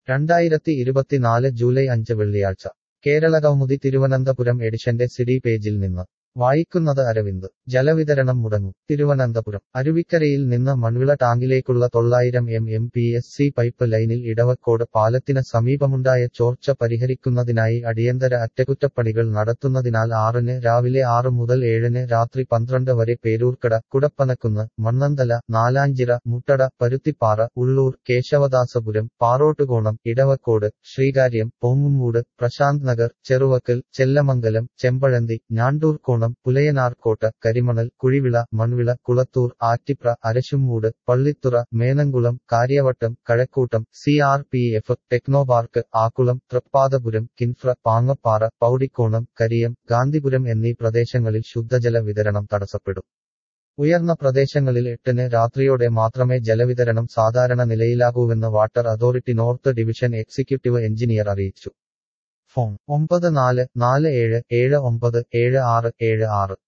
രണ്ടായിരത്തി ഇരുപത്തിനാല് ജൂലൈ അഞ്ച് വെള്ളിയാഴ്ച കേരളകൗമുദി തിരുവനന്തപുരം എഡിഷന്റെ സിഡി പേജിൽ നിന്ന് വായിക്കുന്നത് അരവിന്ദ് ജലവിതരണം മുടങ്ങും തിരുവനന്തപുരം അരുവിക്കരയിൽ നിന്ന് മൺവിള ടാങ്കിലേക്കുള്ള തൊള്ളായിരം M M P S C pipe ലൈനിൽ ഇടവക്കോട് പാലത്തിന് സമീപമുണ്ടായ ചോർച്ച പരിഹരിക്കുന്നതിനായി അടിയന്തര അറ്റകുറ്റപ്പണികൾ നടത്തുന്നതിനാൽ ആറിന് രാവിലെ ആറ് മുതൽ ഏഴിന് രാത്രി പന്ത്രണ്ട് വരെ പേരൂർക്കട കുടപ്പനക്കുന്ന് മണ്ണന്തല നാലാഞ്ചിറ മുട്ടട Paruthippara Ulloor Kesavadasapuram പാറോട്ടുകോണം Idavakode Sreekaryam പൊങ്ങുമൂട് Prashant Nagar Cheruvakkal Chellamangalam Chempazhanthi Njandoorkonam Pulayanarkotta Karimanal Kuzhivila Manvila Kulathoor Attipra Arasumoodu Pallithura Menamkulam Kariavattom Kazhakoottam C R P F Technopark Akkulam Thrippadapuram Kinfra Pangappara Powdikonam Kariyam Gandhipuram എന്നീ പ്രദേശങ്ങളിൽ ശുദ്ധജല വിതരണം തടസ്സപ്പെടും ഉയർന്ന പ്രദേശങ്ങളിൽ എട്ടിന് രാത്രിയോടെ മാത്രമേ ജലവിതരണം സാധാരണ നിലയിലാകൂവെന്ന് water authority north division executive engineer അറിയിച്ചു ഫോൺ ഒമ്പത് നാല് നാല് ഏഴ് ഏഴ് ഒമ്പത് ഏഴ് ആറ് ഏഴ് ആറ്